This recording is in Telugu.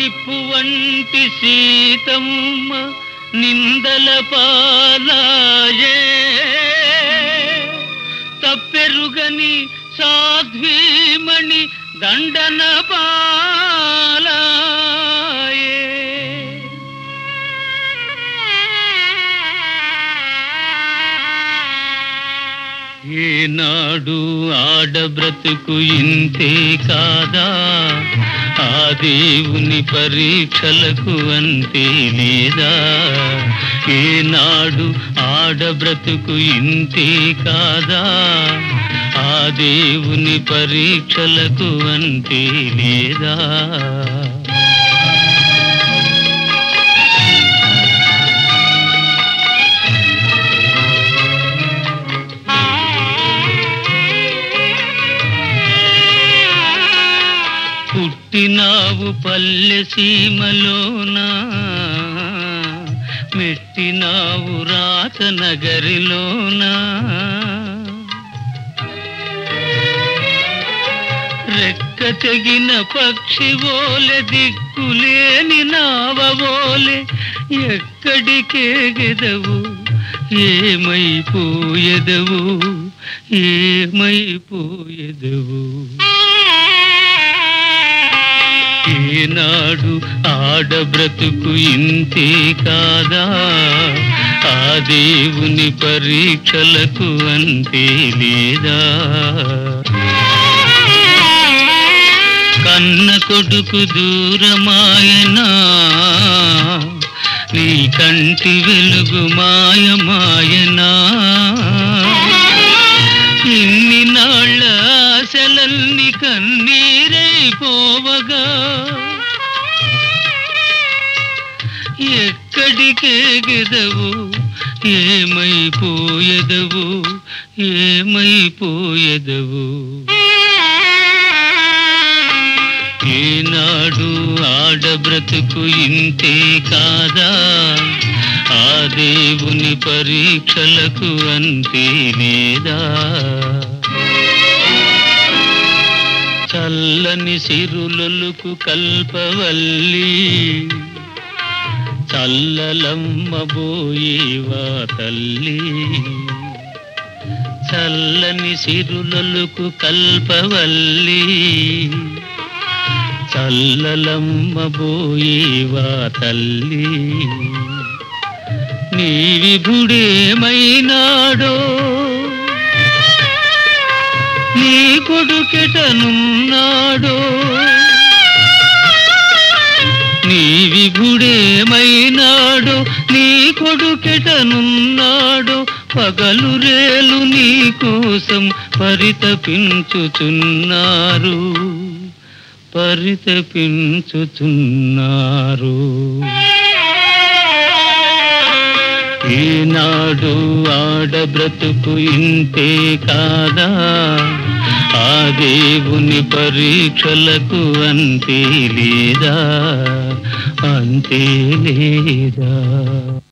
నిప్పు వంటి సీతమ్మ నిందల పాలాయే తప్పెరుగని సాధ్వీమణి దండన పాలాయే ఏనాడు ఆడబ్రతుకు ఇంతే కాదా ఆ దేవుని పరీక్షలకు అంతే లేదా ఏనాడు ఆడబ్రతుకు ఇంతే కాదా ఆ దేవుని పరీక్షలకు అంతే లేదా పుట్టినావు పల్లె సీమలోనా మెట్టినావు రాత నగరిలోనా రెక్క తెగిన పక్షి ఓలె దిక్కులేని నావోలె ఎక్కడికేగెదవు ఏమైపోయెదవు ఏమైపోయెదవు ఈనాడు ఆడబ్రతుకు ఇంతే కాదా ఆ దేవుని పరీక్షలకు అంతే లేదా కన్న కొడుకు దూరమాయనా నీ కంటి వెలుగు మాయమాయనా ఇన్ని నాళ్ళ ఆశలన్నీ కన్నీరైపోవగా ఎక్కడికేగెదవు ఏమైపోయెదవు ఏమైపోయెదవు ఏనాడు ఆడబ్రతుకు ఇంతే కాదా ఆ దేవుని పరీక్షలకు అంతే లేదా చల్లని సిరులొలుకు కల్పవల్లి చల్లలమ్మ బోయేవా తల్లి చల్లని సిరులొలుకు కల్పవల్లి చల్లలమ్మ బోయేవా తల్లి నీ విభుడేమైనాడో నీ కొడుకెటనున్నాడో నీ విభుడేమైనాడో నీ కొడుకెటనున్నాడో పగలు రేలు నీ కోసం పరితపించుచున్నారు పరితపించుచున్నారు ఈనాడు ఆడబ్రతుకు ఇంతే కాదా ఆ దేవుని పరీక్షలకు అంతే లేదా అంతే లేదా